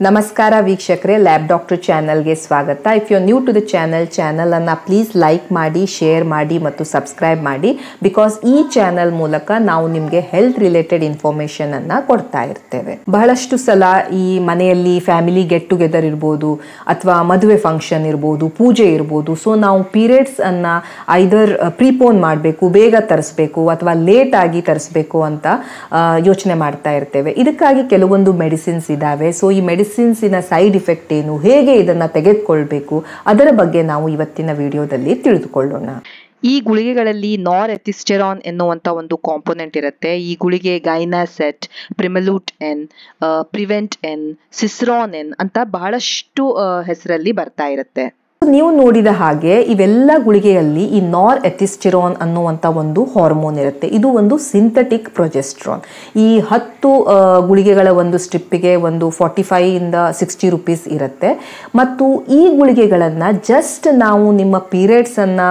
ನಮಸ್ಕಾರ ವೀಕ್ಷಕರೇ lab doctor ಚಾನಲ್ಗೆ ಸ್ವಾಗತ if you new to the channel ಚಾನಲನ್ನು ಪ್ಲೀಸ್ ಲೈಕ್ ಮಾಡಿ ಶೇರ್ ಮಾಡಿ ಮತ್ತು ಸಬ್ಸ್ಕ್ರೈಬ್ ಮಾಡಿ ಬಿಕಾಸ್ ಈ ಚಾನಲ್ ಮೂಲಕ ನಾವು ನಿಮಗೆ ಹೆಲ್ತ್ ರಿಲೇಟೆಡ್ ಇನ್ಫಾರ್ಮೇಷನ್ ಅನ್ನ ಕೊಡ್ತಾ ಇರ್ತೇವೆ ಬಹಳಷ್ಟು ಸಲ ಈ ಮನೆಯಲ್ಲಿ ಫ್ಯಾಮಿಲಿ ಗೆಟ್ ಟುಗೆದರ್ ಇರ್ಬೋದು ಅಥವಾ ಮದುವೆ ಫಂಕ್ಷನ್ ಇರ್ಬೋದು ಪೂಜೆ ಇರ್ಬೋದು ಸೊ ನಾವು ಪೀರಿಯಡ್ಸ್ ಅನ್ನ ಐದರ್ ಪ್ರೀಪೋನ್ ಮಾಡಬೇಕು ಬೇಗ ತರಿಸ್ಬೇಕು ಅಥವಾ ಲೇಟ್ ಆಗಿ ತರಿಸ್ಬೇಕು ಅಂತ ಯೋಚನೆ ಮಾಡ್ತಾ ಇರ್ತೇವೆ ಇದಕ್ಕಾಗಿ ಕೆಲವೊಂದು ಮೆಡಿಸಿನ್ಸ್ ಇದ್ದಾವೆ ಸೊ ಈ ಮೆಡಿಸಿನ್ಸಿನ ಸೈಡ್ ಇಫೆಕ್ಟ್ ಏನು ಹೇಗೆ ಇದನ್ನು ತೆಗೆದುಕೊಳ್ಬೇಕು ಅದರ ಬಗ್ಗೆ ನಾವು ಇವತ್ತಿನ ವಿಡಿಯೋದಲ್ಲಿ ತಿಳಿದುಕೊಳ್ಳೋಣ ಈ ಗುಳಿಗೆಗಳಲ್ಲಿ ನಾರ್ ಎಥಿಸ್ಟೆರಾನ್ ಎನ್ನುವಂತ ಒಂದು ಕಾಂಪೊನೆಂಟ್ ಇರುತ್ತೆ ಈ ಗುಳಿಗೆ Gynaset Primolut N Prevent N Cisron N ಅಂತ ಬಹಳಷ್ಟು ಹೆಸರಲ್ಲಿ ಬರ್ತಾ ಇರುತ್ತೆ ನೀವು ನೋಡಿದ ಹಾಗೆ ಇವೆಲ್ಲ ಗುಳಿಗೆಯಲ್ಲಿ ಈ ನಾರ್ ಎಥಿಸ್ಟಿರಾನ್ ಅನ್ನುವಂಥ ಒಂದು ಹಾರ್ಮೋನ್ ಇರುತ್ತೆ ಇದು ಒಂದು ಸಿಂಥೆಟಿಕ್ ಪ್ರೊಜೆಸ್ಟ್ರಾನ್ ಈ ಹತ್ತು ಆ, ಗುಳಿಗೆಗಳ ಒಂದು ಸ್ಟ್ರಿಪ್ಪಿಗೆ ಒಂದು ಫಾರ್ಟಿ ಫೈವ್ ಇಂದ ಸಿಕ್ಸ್ಟಿ ರುಪೀಸ್ ಇರುತ್ತೆ ಮತ್ತು ಈ ಗುಳಿಗೆಗಳನ್ನು ಜಸ್ಟ್ ನಾವು ನಿಮ್ಮ ಪೀರಿಯಡ್ಸನ್ನು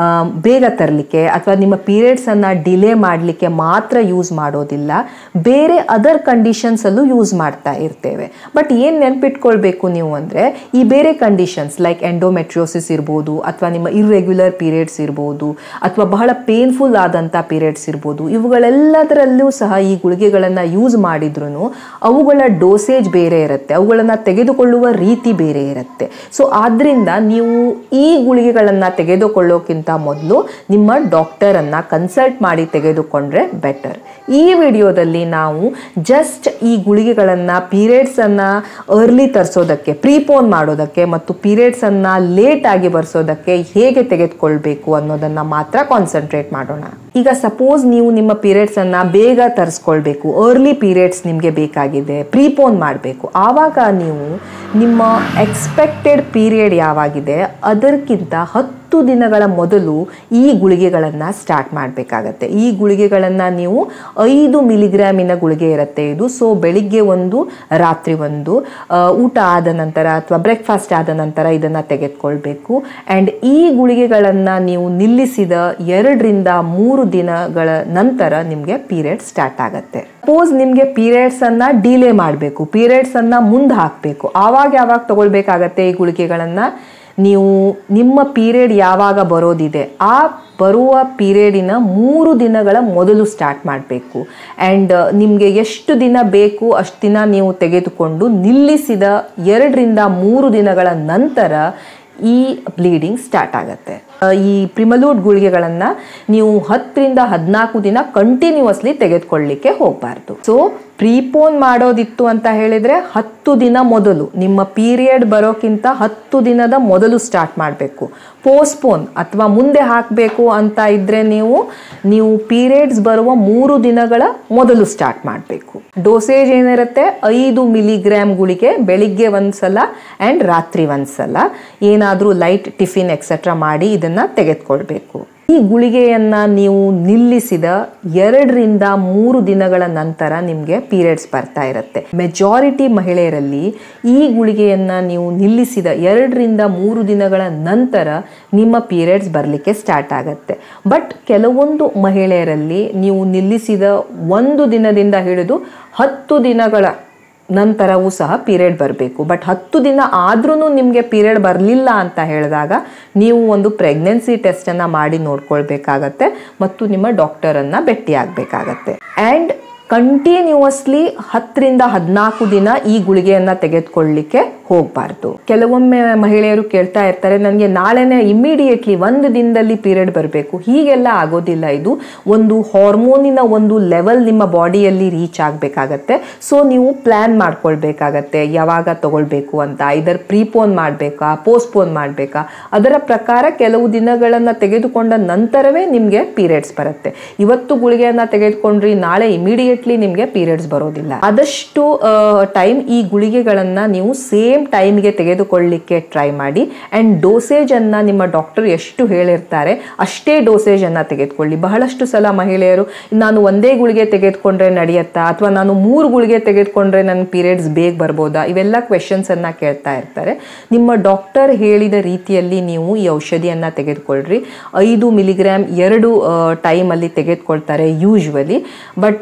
ಬೇಗ ತರಲಿಕ್ಕೆ ಅಥವಾ ನಿಮ್ಮ ಪೀರಿಯಡ್ಸನ್ನು ಡಿಲೇ ಮಾಡಲಿಕ್ಕೆ ಮಾತ್ರ ಯೂಸ್ ಮಾಡೋದಿಲ್ಲ ಬೇರೆ ಅದರ್ ಕಂಡೀಷನ್ಸಲ್ಲೂ ಯೂಸ್ ಮಾಡ್ತಾ ಇರ್ತೇವೆ ಬಟ್ ಏನು ನೆನ್ಪಿಟ್ಕೊಳ್ಬೇಕು ನೀವು ಅಂದರೆ ಈ ಬೇರೆ ಕಂಡೀಷನ್ಸ್ ಲೈಕ್ ಎಂಡೋಮೆಟ್ರಿಯೋಸಿಸ್ ಇರ್ಬೋದು ಅಥವಾ ನಿಮ್ಮ ಇರ್ರೆಗ್ಯುಲರ್ ಪೀರಿಯಡ್ಸ್ ಇರ್ಬೋದು ಅಥವಾ ಬಹಳ ಪೇನ್ಫುಲ್ ಆದಂಥ ಪೀರಿಯಡ್ಸ್ ಇರ್ಬೋದು ಇವುಗಳೆಲ್ಲದರಲ್ಲೂ ಸಹ ಈ ಗುಳಿಗೆಗಳನ್ನು ಯೂಸ್ ಮಾಡಿದ್ರೂ ಅವುಗಳ ಡೋಸೇಜ್ ಬೇರೆ ಇರುತ್ತೆ ಅವುಗಳನ್ನು ತೆಗೆದುಕೊಳ್ಳುವ ರೀತಿ ಬೇರೆ ಇರುತ್ತೆ ಸೊ ಆದ್ದರಿಂದ ನೀವು ಈ ಗುಳಿಗೆಗಳನ್ನು ತೆಗೆದುಕೊಳ್ಳೋಕ್ಕಿಂತ ಮೊದಲು ನಿಮ್ಮ ಡಾಕ್ಟರನ್ನು ಕನ್ಸಲ್ಟ್ ಮಾಡಿ ತೆಗೆದುಕೊಂಡ್ರೆ ಬೆಟರ್ ಈ ವಿಡಿಯೋದಲ್ಲಿ ನಾವು ಜಸ್ಟ್ ಈ ಗುಳಿಗೆಗಳನ್ನು ಪೀರಿಯಡ್ಸನ್ನು ಅರ್ಲಿ ತರಿಸೋದಕ್ಕೆ ಪ್ರೀಪೋನ್ ಮಾಡೋದಕ್ಕೆ ಮತ್ತು ಪೀರಿಯಡ್ಸನ್ನು ಲೇಟ್ ಆಗಿ ಬರ್ಸೋದಕ್ಕೆ ಹೇಗೆ ತೆಗೆದುಕೊಳ್ಬೇಕು ಅನ್ನೋದನ್ನು ಮಾತ್ರ ಕಾನ್ಸಂಟ್ರೇಟ್ ಮಾಡೋಣ ಈಗ ಸಪೋಸ್ ನೀವು ನಿಮ್ಮ ಪೀರಿಯಡ್ಸನ್ನು ಬೇಗ ತರಿಸ್ಕೊಳ್ಬೇಕು ಅರ್ಲಿ ಪೀರಿಯಡ್ಸ್ ನಿಮಗೆ ಬೇಕಾಗಿದೆ ಪ್ರೀಪೋನ್ ಮಾಡಬೇಕು ಆವಾಗ ನೀವು ನಿಮ್ಮ ಎಕ್ಸ್ಪೆಕ್ಟೆಡ್ ಪೀರಿಯಡ್ ಯಾವಾಗಿದೆ ಅದಕ್ಕಿಂತ ಹತ್ತು ದಿನಗಳ ಮೊದಲು ಈ ಗುಳಿಗೆಗಳನ್ನು ಸ್ಟಾರ್ಟ್ ಮಾಡಬೇಕಾಗತ್ತೆ ಈ ಗುಳಿಗೆಗಳನ್ನು ನೀವು ಐದು ಮಿಲಿಗ್ರಾಮಿನ ಗುಳಿಗೆ ಇರುತ್ತೆ ಇದು ಸೊ ಬೆಳಿಗ್ಗೆ ಒಂದು ರಾತ್ರಿ ಒಂದು ಆ, ಊಟ ಆದ ನಂತರ ಅಥವಾ ಬ್ರೇಕ್ಫಾಸ್ಟ್ ಆದ ನಂತರ ಇದನ್ನು ತೆಗೆದುಕೊಳ್ಬೇಕು ಆ್ಯಂಡ್ ಈ ಗುಳಿಗೆಗಳನ್ನು ನೀವು ನಿಲ್ಲಿಸಿದ ಎರಡರಿಂದ ಮೂರು ದಿನಗಳ ನಂತರ ನಿಮಗೆ ಪೀರಿಯಡ್ ಸ್ಟಾರ್ಟ್ ಆಗುತ್ತೆ ಸಪೋಸ್ ನಿಮಗೆ ಪೀರಿಯಡ್ಸ್ ಅನ್ನ ಡಿಲೇ ಮಾಡಬೇಕು ಪೀರಿಯಡ್ಸ್ ಅನ್ನ ಮುಂದೆ ಹಾಕಬೇಕು ಆವಾಗ ಯಾವಾಗ ತಗೊಳ್ಬೇಕಾಗತ್ತೆ ಈ ಗುಳಿಗೆಗಳನ್ನು ನೀವು ನಿಮ್ಮ ಪೀರಿಯಡ್ ಯಾವಾಗ ಬರೋದಿದೆ ಆ ಬರುವ ಪೀರಿಯಡಿನ ಮೂರು ದಿನಗಳ ಮೊದಲು ಸ್ಟಾರ್ಟ್ ಮಾಡಬೇಕು ಆ್ಯಂಡ್ ನಿಮಗೆ ಎಷ್ಟು ದಿನ ಬೇಕು ಅಷ್ಟು ದಿನ ನೀವು ತೆಗೆದುಕೊಂಡು ನಿಲ್ಲಿಸಿದ ಎರಡರಿಂದ ಮೂರು ದಿನಗಳ ನಂತರ ಈ ಬ್ಲೀಡಿಂಗ್ ಸ್ಟಾರ್ಟ್ ಆಗುತ್ತೆ ಆ, ಈ ಪ್ರಿಮಲೂಟ್ ಗುಳಿಗೆಗಳನ್ನು ನೀವು ಹತ್ತರಿಂದ ಹದಿನಾಲ್ಕು ದಿನ ಕಂಟಿನ್ಯೂಸ್ಲಿ ತೆಗೆದುಕೊಳ್ಳಿಕ್ಕೆ ಹೋಗಬಾರ್ದು ಸೊ ಪ್ರೀಪೋನ್ ಮಾಡೋದಿತ್ತು ಅಂತ ಹೇಳಿದ್ರೆ ಹತ್ತು ದಿನ ಮೊದಲು ನಿಮ್ಮ ಪೀರಿಯಡ್ ಬರೋಕ್ಕಿಂತ ಹತ್ತು ದಿನದ ಮೊದಲು ಸ್ಟಾರ್ಟ್ ಮಾಡಬೇಕು ಪೋಸ್ಟ್ಪೋನ್ ಅಥವಾ ಮುಂದೆ ಹಾಕಬೇಕು ಅಂತ ಇದ್ರೆ ನೀವು ನೀವು ಪೀರಿಯಡ್ಸ್ ಬರುವ ಮೂರು ದಿನಗಳ ಮೊದಲು ಸ್ಟಾರ್ಟ್ ಮಾಡಬೇಕು ಡೋಸೇಜ್ ಏನಿರುತ್ತೆ ಐದು ಮಿಲಿಗ್ರಾಮ್ ಗುಳಿಗೆ ಬೆಳಿಗ್ಗೆ ಒಂದ್ಸಲ ಆ್ಯಂಡ್ ರಾತ್ರಿ ಒಂದ್ಸಲ ಏನಾದರೂ ಲೈಟ್ ಟಿಫಿನ್ ಎಕ್ಸೆಟ್ರಾ ಮಾಡಿ ಇದನ್ನ ತೆಗೆದುಕೊಳ್ಬೇಕು ಈ ಗುಳಿಗೆಯನ್ನ ನೀವು ನಿಲ್ಲಿಸಿದ ಎರಡರಿಂದ ಮೂರು ದಿನಗಳ ನಂತರ ನಿಮಗೆ ಪೀರಿಯಡ್ಸ್ ಬರ್ತಾ ಇರುತ್ತೆ ಮೆಜಾರಿಟಿ ಮಹಿಳೆಯರಲ್ಲಿ ಈ ಗುಳಿಗೆಯನ್ನ ನೀವು ನಿಲ್ಲಿಸಿದ ಎರಡರಿಂದ ಮೂರು ದಿನಗಳ ನಂತರ ನಿಮ್ಮ ಪೀರಿಯಡ್ಸ್ ಬರಲಿಕ್ಕೆ ಸ್ಟಾರ್ಟ್ ಆಗುತ್ತೆ ಬಟ್ ಕೆಲವೊಂದು ಮಹಿಳೆಯರಲ್ಲಿ ನೀವು ನಿಲ್ಲಿಸಿದ ಒಂದು ದಿನದಿಂದ ಹಿಡಿದು ಹತ್ತು ದಿನಗಳ ನಂತರವೂ ಸಹ ಪೀರಿಯಡ್ ಬರಬೇಕು ಬಟ್ ಹತ್ತು ದಿನ ಆದ್ರೂ ನಿಮಗೆ ಪೀರಿಯಡ್ ಬರಲಿಲ್ಲ ಅಂತ ಹೇಳಿದಾಗ ನೀವು ಒಂದು ಪ್ರೆಗ್ನೆನ್ಸಿ ಟೆಸ್ಟನ್ನು ಮಾಡಿ ನೋಡ್ಕೊಳ್ಬೇಕಾಗತ್ತೆ ಮತ್ತು ನಿಮ್ಮ ಡಾಕ್ಟರನ್ನು ಭೇಟಿ ಆಗಬೇಕಾಗತ್ತೆ ಆ್ಯಂಡ್ ಕಂಟಿನ್ಯೂಸ್ಲಿ ಹತ್ತರಿಂದ ಹದಿನಾಲ್ಕು ದಿನ ಈ ಗುಳಿಗೆಯನ್ನು ತೆಗೆದುಕೊಳ್ಳಿಕ್ಕೆ ಹೋಗಬಾರ್ದು ಕೆಲವೊಮ್ಮೆ ಮಹಿಳೆಯರು ಕೇಳ್ತಾ ಇರ್ತಾರೆ ನನಗೆ ನಾಳೆನೇ ಇಮ್ಮಿಡಿಯೇಟ್ಲಿ ಒಂದು ದಿನದಲ್ಲಿ ಪೀರಿಯಡ್ ಬರಬೇಕು ಹೀಗೆಲ್ಲ ಆಗೋದಿಲ್ಲ ಇದು ಒಂದು ಹಾರ್ಮೋನಿನ ಒಂದು ಲೆವೆಲ್ ನಿಮ್ಮ ಬಾಡಿಯಲ್ಲಿ ರೀಚ್ ಆಗಬೇಕಾಗತ್ತೆ ಸೊ ನೀವು ಪ್ಲ್ಯಾನ್ ಮಾಡ್ಕೊಳ್ಬೇಕಾಗತ್ತೆ ಯಾವಾಗ ತಗೊಳ್ಬೇಕು ಅಂತ ಇದರ್ ಪ್ರೀಪೋನ್ ಮಾಡಬೇಕಾ ಪೋಸ್ಟ್ಪೋನ್ ಮಾಡಬೇಕಾ ಅದರ ಪ್ರಕಾರ ಕೆಲವು ದಿನಗಳನ್ನು ತೆಗೆದುಕೊಂಡ ನಂತರವೇ ನಿಮಗೆ ಪೀರಿಯಡ್ಸ್ ಬರುತ್ತೆ ಇವತ್ತು ಗುಳಿಗೆಯನ್ನು ತೆಗೆದುಕೊಂಡ್ರಿ ನಾಳೆ ಇಮಿಡಿಯೇಟ್ಲಿ ನಿಮಗೆ ಪೀರಿಯಡ್ಸ್ ಬರೋದಿಲ್ಲ ಆದಷ್ಟು ಟೈಮ್ ಈ ಗುಳಿಗೆಗಳನ್ನು ನೀವು ಸೇಮ್ ಟೈಮ್ಗೆ ತೆಗೆದುಕೊಳ್ಳಿಕ್ಕೆ ಟ್ರೈ ಮಾಡಿ ಆ್ಯಂಡ್ ಡೋಸೇಜನ್ನು ನಿಮ್ಮ ಡಾಕ್ಟರ್ ಎಷ್ಟು ಹೇಳಿರ್ತಾರೆ ಅಷ್ಟೇ ಡೋಸೇಜನ್ನು ತೆಗೆದುಕೊಳ್ಳಿ ಬಹಳಷ್ಟು ಸಲ ಮಹಿಳೆಯರು ನಾನು ಒಂದೇ ಗುಳಿಗೆ ತೆಗೆದುಕೊಂಡ್ರೆ ನಡೆಯುತ್ತಾ ಅಥವಾ ನಾನು ಮೂರು ಗುಳಿಗೆ ತೆಗೆದುಕೊಂಡ್ರೆ ನನ್ನ ಪೀರಿಯಡ್ಸ್ ಬೇಗ ಬರ್ಬೋದಾ ಇವೆಲ್ಲ ಕ್ವೆಶನ್ಸನ್ನು ಕೇಳ್ತಾ ಇರ್ತಾರೆ ನಿಮ್ಮ ಡಾಕ್ಟರ್ ಹೇಳಿದ ರೀತಿಯಲ್ಲಿ ನೀವು ಈ ಔಷಧಿಯನ್ನು ತೆಗೆದುಕೊಳ್ಳ್ರಿ ಐದು ಮಿಲಿಗ್ರಾಮ್ ಎರಡು ಟೈಮಲ್ಲಿ ತೆಗೆದುಕೊಳ್ತಾರೆ ಯೂಶ್ವಲಿ ಬಟ್ ನಿಮ್ಮ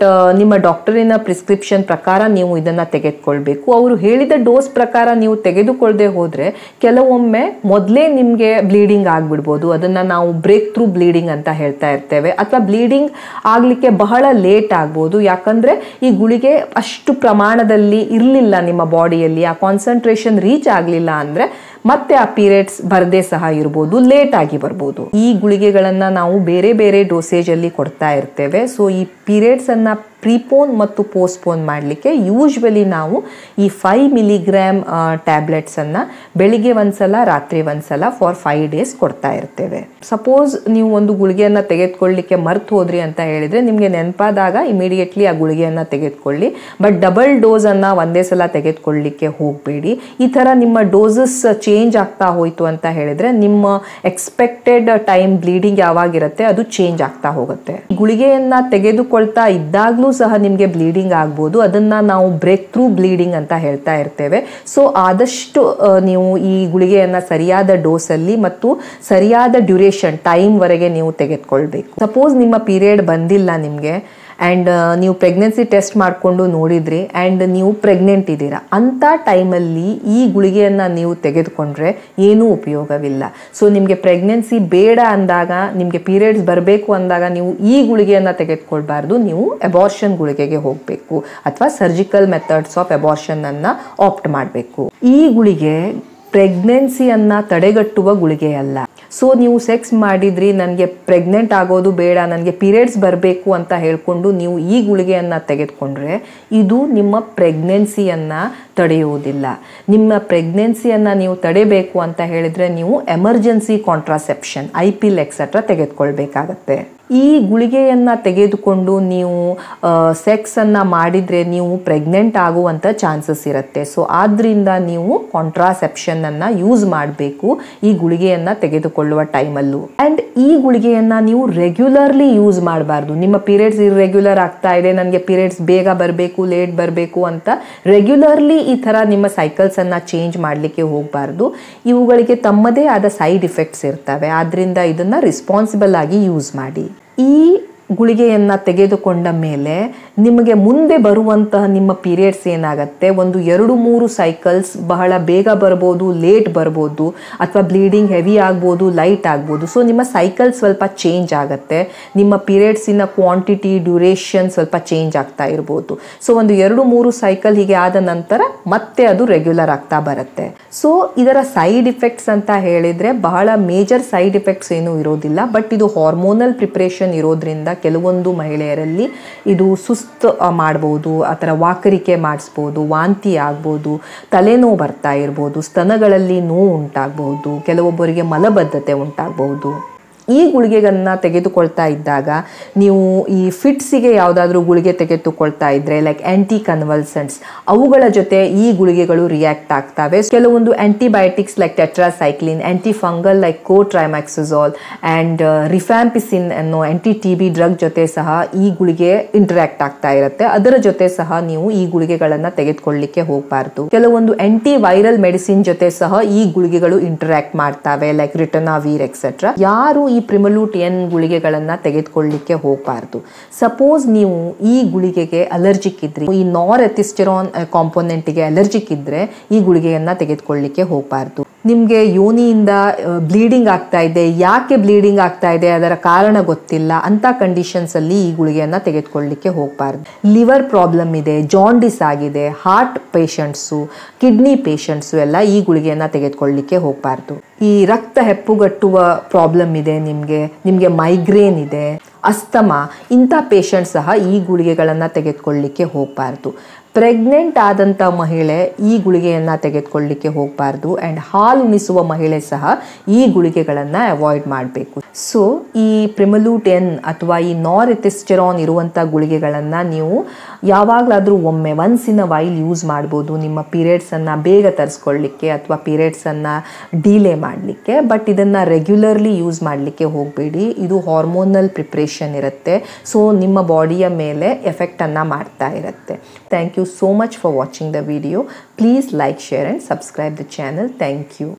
ನಿಮ್ಮ ಡಾಕ್ಟರಿನ ಪ್ರಿಸ್ಕ್ರಿಪ್ಷನ್ ಪ್ರಕಾರ ನೀವು ಇದನ್ನ ತೆಗೆದುಕೊಳ್ಬೇಕು ಅವರು ಹೇಳಿದ ಡೋಸ್ ಪ್ರಕಾರ ನೀವು ತೆಗೆದುಕೊಳ್ಳದೆ ಹೋದ್ರೆ ಕೆಲವೊಮ್ಮೆ ಮೊದಲೇ ನಿಮಗೆ ಬ್ಲೀಡಿಂಗ್ ಆಗ್ಬಿಡ್ಬೋದು ಅದನ್ನ ನಾವು ಬ್ರೇಕ್ ಥ್ರೂ ಬ್ಲೀಡಿಂಗ್ ಅಂತ ಹೇಳ್ತಾ ಇರ್ತೇವೆ ಅಥವಾ ಬ್ಲೀಡಿಂಗ್ ಆಗ್ಲಿಕ್ಕೆ ಬಹಳ ಲೇಟ್ ಆಗ್ಬೋದು ಯಾಕಂದ್ರೆ ಈ ಗುಳಿಗೆ ಅಷ್ಟು ಪ್ರಮಾಣದಲ್ಲಿ ಇರಲಿಲ್ಲ ನಿಮ್ಮ ಬಾಡಿಯಲ್ಲಿ ಆ ಕಾನ್ಸಂಟ್ರೇಷನ್ ರೀಚ್ ಆಗಲಿಲ್ಲ ಅಂದ್ರೆ ಮತ್ತೆ ಆ ಪೀರಿಯಡ್ಸ್ ಬರದೇ ಸಹ ಇರ್ಬೋದು ಲೇಟ್ ಆಗಿ ಬರ್ಬೋದು ಈ ಗುಳಿಗೆಗಳನ್ನ ನಾವು ಬೇರೆ ಬೇರೆ ಡೋಸೇಜ್ ಅಲ್ಲಿ ಕೊಡ್ತಾ ಇರ್ತೇವೆ ಸೊ ಈ ಪೀರಿಯಡ್ಸ್ ಅನ್ನ ಪ್ರೀಪೋನ್ ಮತ್ತು ಪೋಸ್ಟ್ಪೋನ್ ಮಾಡಲಿಕ್ಕೆ ಯೂಶ್ವಲಿ ನಾವು ಈ ಫೈವ್ ಮಿಲಿಗ್ರಾಮ್ ಟ್ಯಾಬ್ಲೆಟ್ಸ್ ಅನ್ನ ಬೆಳಿಗ್ಗೆ ಒಂದ್ಸಲ ರಾತ್ರಿ ಒಂದ್ಸಲ ಫಾರ್ ಫೈವ್ ಡೇಸ್ ಕೊಡ್ತಾ ಇರ್ತೇವೆ ಸಪೋಸ್ ನೀವು ಒಂದು ಗುಳಿಗೆಯನ್ನ ತೆಗೆದುಕೊಳ್ಳಿಕ್ಕೆ ಮರ್ತು ಹೋದ್ರಿ ಅಂತ ಹೇಳಿದ್ರೆ ನಿಮಗೆ ನೆನಪಾದಾಗ ಇಮಿಡಿಯೇಟ್ಲಿ ಆ ಗುಳಿಗೆಯನ್ನ ತೆಗೆದುಕೊಳ್ಳಿ ಬಟ್ ಡಬಲ್ ಡೋಸ್ ಅನ್ನ ಒಂದೇ ಸಲ ತೆಗೆದುಕೊಳ್ಳಿಕ್ಕೆ ಹೋಗಬೇಡಿ ಈ ತರ ನಿಮ್ಮ ಡೋಸಸ್ ಚೇಂಜ್ ಆಗ್ತಾ ಹೋಯ್ತು ಅಂತ ಹೇಳಿದ್ರೆ ನಿಮ್ಮ ಎಕ್ಸ್ಪೆಕ್ಟೆಡ್ ಟೈಮ್ ಬ್ಲೀಡಿಂಗ್ ಯಾವಾಗಿರುತ್ತೆ ಅದು ಚೇಂಜ್ ಆಗ್ತಾ ಹೋಗುತ್ತೆ ಗುಳಿಗೆಯನ್ನ ತೆಗೆದುಕೊಳ್ತಾ ಇದ್ದಾಗ್ಲೂ ಸಹ ನಿಮಗೆ ಬ್ಲೀಡಿಂಗ್ ಆಗ್ಬೋದು ಅದನ್ನ ನಾವು ಬ್ರೇಕ್ ಥ್ರೂ ಬ್ಲೀಡಿಂಗ್ ಅಂತ ಹೇಳ್ತಾ ಇರ್ತೇವೆ ಸೊ ಆದಷ್ಟು ಆ, ನೀವು ಈ ಗುಳಿಗೆಯನ್ನ ಸರಿಯಾದ ಡೋಸಲ್ಲಿ ಮತ್ತು ಸರಿಯಾದ ಡ್ಯೂರೇಷನ್ ಟೈಮ್ ವರೆಗೆ ನೀವು ತೆಗೆದುಕೊಳ್ಬೇಕು ಸಪೋಸ್ ನಿಮ್ಮ ಪೀರಿಯಡ್ ಬಂದಿಲ್ಲ ನಿಮಗೆ ಆ್ಯಂಡ್ ನೀವು ಪ್ರೆಗ್ನೆನ್ಸಿ ಟೆಸ್ಟ್ ಮಾಡಿಕೊಂಡು ನೋಡಿದ್ರಿ ಆ್ಯಂಡ್ ನೀವು ಪ್ರೆಗ್ನೆಂಟ್ ಇದ್ದೀರಾ ಅಂಥ ಟೈಮಲ್ಲಿ ಈ ಗುಳಿಗೆಯನ್ನು ನೀವು ತೆಗೆದುಕೊಂಡ್ರೆ ಏನೂ ಉಪಯೋಗವಿಲ್ಲ ಸೊ ನಿಮಗೆ ಪ್ರೆಗ್ನೆನ್ಸಿ ಬೇಡ ಅಂದಾಗ ನಿಮಗೆ ಪೀರಿಯಡ್ಸ್ ಬರಬೇಕು ಅಂದಾಗ ನೀವು ಈ ಗುಳಿಗೆಯನ್ನು ತೆಗೆದುಕೊಳ್ಬಾರ್ದು ನೀವು ಅಬಾರ್ಷನ್ ಗುಳಿಗೆಗೆ ಹೋಗಬೇಕು ಅಥವಾ ಸರ್ಜಿಕಲ್ ಮೆಥಡ್ಸ್ ಆಫ್ ಅಬಾರ್ಷನನ್ನು ಆಪ್ಟ್ ಮಾಡಬೇಕು ಈ ಗುಳಿಗೆ ಪ್ರೆಗ್ನೆನ್ಸಿಯನ್ನ ತಡೆಗಟ್ಟುವ ಗುಳಿಗೆ ಅಲ್ಲ ಸೊ ನೀವು ಸೆಕ್ಸ್ ಮಾಡಿದ್ರಿ ನನಗೆ ಪ್ರೆಗ್ನೆಂಟ್ ಆಗೋದು ಬೇಡ ನನಗೆ ಪೀರಿಯಡ್ಸ್ ಬರಬೇಕು ಅಂತ ಹೇಳ್ಕೊಂಡು ನೀವು ಈ ಗುಳಿಗೆಯನ್ನು ತೆಗೆದುಕೊಂಡ್ರೆ ಇದು ನಿಮ್ಮ ಪ್ರೆಗ್ನೆನ್ಸಿಯನ್ನ ತಡೆಯುವುದಿಲ್ಲ ನಿಮ್ಮ ಪ್ರೆಗ್ನೆನ್ಸಿಯನ್ನ ನೀವು ತಡೆಬೇಕು ಅಂತ ಹೇಳಿದ್ರೆ ನೀವು emergency contraception I pill etcetera ತೆಗೆದುಕೊಳ್ಬೇಕಾಗತ್ತೆ ಈ ಗುಳಿಗೆಯನ್ನ ತೆಗೆದುಕೊಂಡು ನೀವು ಸೆಕ್ಸ್ ಅನ್ನ ಮಾಡಿದ್ರೆ ನೀವು ಪ್ರೆಗ್ನೆಂಟ್ ಆಗುವಂತ ಚಾನ್ಸಸ್ ಇರುತ್ತೆ ಸೊ ಆದ್ರಿಂದ ನೀವು ಕಾಂಟ್ರಾಸೆಪ್ಷನ್ ಅನ್ನ ಯೂಸ್ ಮಾಡಬೇಕು ಈ ಗುಳಿಗೆಯನ್ನ ತೆಗೆದುಕೊಳ್ಳುವ ಟೈಮಲ್ಲೂ ಅಂಡ್ ಈ ಗುಳಿಗೆಯನ್ನ ನೀವು ರೆಗ್ಯುಲರ್ಲಿ ಯೂಸ್ ಮಾಡಬಾರ್ದು ನಿಮ್ಮ ಪೀರಿಯಡ್ಸ್ ಇರ್ರೆಗ್ಯುಲರ್ ಆಗ್ತಾ ಇದೆ ನನಗೆ ಪೀರಿಯಡ್ಸ್ ಬೇಗ ಬರಬೇಕು ಲೇಟ್ ಬರಬೇಕು ಅಂತ ರೆಗ್ಯುಲರ್ಲಿ ಈ ಥರ ನಿಮ್ಮ ಸೈಕಲ್ಸ್ ಅನ್ನ ಚೇಂಜ್ ಮಾಡಲಿಕ್ಕೆ ಹೋಗಬಾರ್ದು ಇವುಗಳಿಗೆ ತಮ್ಮದೇ ಆದ ಸೈಡ್ ಇಫೆಕ್ಟ್ಸ್ ಇರ್ತವೆ ಆದ್ರಿಂದ ಇದನ್ನ ರಿಸ್ಪಾನ್ಸಿಬಲ್ ಆಗಿ ಯೂಸ್ ಮಾಡಿ ಈ ಗುಳಿಗೆಯನ್ನ ತೆಗೆದುಕೊಂಡ ಮೇಲೆ ನಿಮಗೆ ಮುಂದೆ ಬರುವಂತಹ ನಿಮ್ಮ ಪೀರಿಯಡ್ಸ್ ಏನಾಗತ್ತೆ ಒಂದು ಎರಡು ಮೂರು ಸೈಕಲ್ಸ್ ಬಹಳ ಬೇಗ ಬರ್ಬೋದು ಲೇಟ್ ಬರ್ಬೋದು ಅಥವಾ ಬ್ಲೀಡಿಂಗ್ ಹೆವಿ ಆಗ್ಬೋದು ಲೈಟ್ ಆಗ್ಬೋದು ಸೊ ನಿಮ್ಮ ಸೈಕಲ್ ಸ್ವಲ್ಪ ಚೇಂಜ್ ಆಗುತ್ತೆ ನಿಮ್ಮ ಪೀರಿಯಡ್ಸಿನ ಕ್ವಾಂಟಿಟಿ ಡ್ಯೂರೇಷನ್ ಸ್ವಲ್ಪ ಚೇಂಜ್ ಆಗ್ತಾ ಇರ್ಬೋದು ಸೊ ಒಂದು ಎರಡು ಮೂರು ಸೈಕಲ್ ಹೀಗೆ ಆದ ನಂತರ ಮತ್ತೆ ಅದು ರೆಗ್ಯುಲರ್ ಆಗ್ತಾ ಬರುತ್ತೆ ಸೊ ಇದರ ಸೈಡ್ ಇಫೆಕ್ಟ್ಸ್ ಅಂತ ಹೇಳಿದ್ರೆ ಬಹಳ ಮೇಜರ್ ಸೈಡ್ ಇಫೆಕ್ಟ್ಸ್ ಏನೂ ಇರೋದಿಲ್ಲ ಬಟ್ ಇದು ಹಾರ್ಮೋನಲ್ ಪ್ರಿಪ್ರೇಷನ್ ಇರೋದ್ರಿಂದ ಕೆಲವೊಂದು ಮಹಿಳೆಯರಲ್ಲಿ ಇದು ಸುಸ್ತು ಆ, ಮಾಡ್ಬೋದು ಆ ಥರ ವಾಕರಿಕೆ ಮಾಡಿಸ್ಬೋದು ವಾಂತಿ ಆಗ್ಬೋದು ತಲೆನೋವು ಬರ್ತಾ ಇರ್ಬೋದು ಸ್ತನಗಳಲ್ಲಿ ನೋವು ಉಂಟಾಗಬಹುದು ಕೆಲವೊಬ್ಬರಿಗೆ ಮಲಬದ್ಧತೆ ಉಂಟಾಗಬಹುದು ಈ ಗುಳಿಗೆಗಳನ್ನ ತೆಗೆದುಕೊಳ್ತಾ ಇದ್ದಾಗ ನೀವು ಈ ಫಿಟ್ಸಿಗೆ ಯಾವುದಾದ್ರೂ ಗುಳಿಗೆ ತೆಗೆದುಕೊಳ್ತಾ ಇದ್ರೆ ಲೈಕ್ ಆಂಟಿ ಕನ್ವಲ್ಸೆಂಟ್ಸ್ ಅವುಗಳ ಜೊತೆ ಈ ಗುಳಿಗೆಗಳು ರಿಯಾಕ್ಟ್ ಆಗ್ತವೆ ಕೆಲವೊಂದು antibiotics like tetracycline anti fungal like co trimoxazole and rifampicin ಅನ್ನೋ ಆಂಟಿ ಟಿ ಬಿ ಡ್ರಗ್ ಜೊತೆ ಸಹ ಈ ಗುಳಿಗೆ ಇಂಟರಾಕ್ಟ್ ಆಗ್ತಾ ಇರುತ್ತೆ ಅದರ ಜೊತೆ ಸಹ ನೀವು ಈ ಗುಳಿಗೆಗಳನ್ನ ತೆಗೆದುಕೊಳ್ಳಿಕ್ಕೆ ಹೋಗಬಾರ್ದು ಕೆಲವೊಂದು ಆಂಟಿ ವೈರಲ್ ಮೆಡಿಸಿನ್ ಜೊತೆ ಸಹ ಈ ಗುಳಿಗೆಗಳು ಇಂಟರಾಕ್ಟ್ ಮಾಡ್ತವೆ ಲೈಕ್ ರಿಟನಾವೀರ್ ಎಕ್ಸೆಟ್ರಾ ಯಾರು ಈ ಪ್ರಿಮಲೂಟ್ ಎನ್ ಗುಳಿಗೆಗಳನ್ನ ತೆಗೆದುಕೊಳ್ಳಿಕ್ಕೆ ಹೋಗಬಾರ್ದು ಸಪೋಸ್ ನೀವು ಈ ಗುಳಿಗೆಗೆ ಅಲರ್ಜಿಕ್ ಇದ್ರಿ ಈ ನಾರ್ ಎಥಿಸ್ಟೆರಾನ್ ಕಾಂಪೋನೆಂಟ್ಗೆ ಅಲರ್ಜಿಕ್ ಇದ್ರೆ ಈ ಗುಳಿಗೆಯನ್ನ ತೆಗೆದುಕೊಳ್ಳಿಕ್ಕೆ ಹೋಗಬಾರ್ದು ನಿಮಗೆ ಯೋನಿಯಿಂದ ಬ್ಲೀಡಿಂಗ್ ಆಗ್ತಾ ಇದೆ ಯಾಕೆ ಬ್ಲೀಡಿಂಗ್ ಆಗ್ತಾ ಇದೆ ಅದರ ಕಾರಣ ಗೊತ್ತಿಲ್ಲ ಅಂತ ಕಂಡೀಷನ್ಸ್ ಅಲ್ಲಿ ಈ ಗುಳಿಗೆಯನ್ನ ತೆಗೆದುಕೊಳ್ಳಿಕ್ಕೆ ಹೋಗಬಾರ್ದು ಲಿವರ್ ಪ್ರಾಬ್ಲಮ್ ಇದೆ ಜಾಂಡಿಸ್ ಆಗಿದೆ ಹಾರ್ಟ್ ಪೇಷಂಟ್ಸು ಕಿಡ್ನಿ ಪೇಷಂಟ್ಸು ಎಲ್ಲ ಈ ಗುಳಿಗೆಯನ್ನ ತೆಗೆದುಕೊಳ್ಳಿಕ್ಕೆ ಹೋಗಬಾರ್ದು ಈ ರಕ್ತ ಹೆಪ್ಪುಗಟ್ಟುವ ಪ್ರಾಬ್ಲಮ್ ಇದೆ ನಿಮಗೆ ನಿಮಗೆ ಮೈಗ್ರೇನ್ ಇದೆ ಅಸ್ತಮ ಇಂಥ ಪೇಷಂಟ್ ಸಹ ಈ ಗುಳಿಗೆಗಳನ್ನು ತೆಗೆದುಕೊಳ್ಳಿಕ್ಕೆ ಹೋಗಬಾರ್ದು ಪ್ರೆಗ್ನೆಂಟ್ ಆದಂಥ ಮಹಿಳೆ ಈ ಗುಳಿಗೆಯನ್ನು ತೆಗೆದುಕೊಳ್ಳಿಕ್ಕೆ ಹೋಗಬಾರ್ದು ಆ್ಯಂಡ್ ಹಾಲು ಉಣಿಸುವ ಮಹಿಳೆ ಸಹ ಈ ಗುಳಿಗೆಗಳನ್ನು ಅವಾಯ್ಡ್ ಮಾಡಬೇಕು ಸೊ ಈ ಪ್ರಿಮಲೂಟ್ ಎನ್ ಅಥವಾ ಈ ನಾರ್ ಎಥಿಸ್ಟೆರಾನ್ ಇರುವಂಥ ಗುಳಿಗೆಗಳನ್ನು ನೀವು ಯಾವಾಗಲಾದರೂ ಒಮ್ಮೆ once in a while use ಮಾಡ್ಬೋದು ನಿಮ್ಮ ಪೀರಿಯಡ್ಸನ್ನು ಬೇಗ ತರಿಸ್ಕೊಳ್ಳಿಕ್ಕೆ ಅಥವಾ ಪೀರಿಯಡ್ಸನ್ನು ಡಿಲೇ ಮಾಡಲಿಕ್ಕೆ ಬಟ್ ಇದನ್ನು ರೆಗ್ಯುಲರ್ಲಿ ಯೂಸ್ ಮಾಡಲಿಕ್ಕೆ ಹೋಗಬೇಡಿ ಇದು ಹಾರ್ಮೋನಲ್ ಪ್ರಿಪ್ರೇಷನ್ ಇರುತ್ತೆ ಸೊ ನಿಮ್ಮ ಬಾಡಿಯ ಮೇಲೆ ಎಫೆಕ್ಟನ್ನು ಮಾಡ್ತಾ ಇರುತ್ತೆ thank you so much for watching the video please like share and subscribe the channel thank you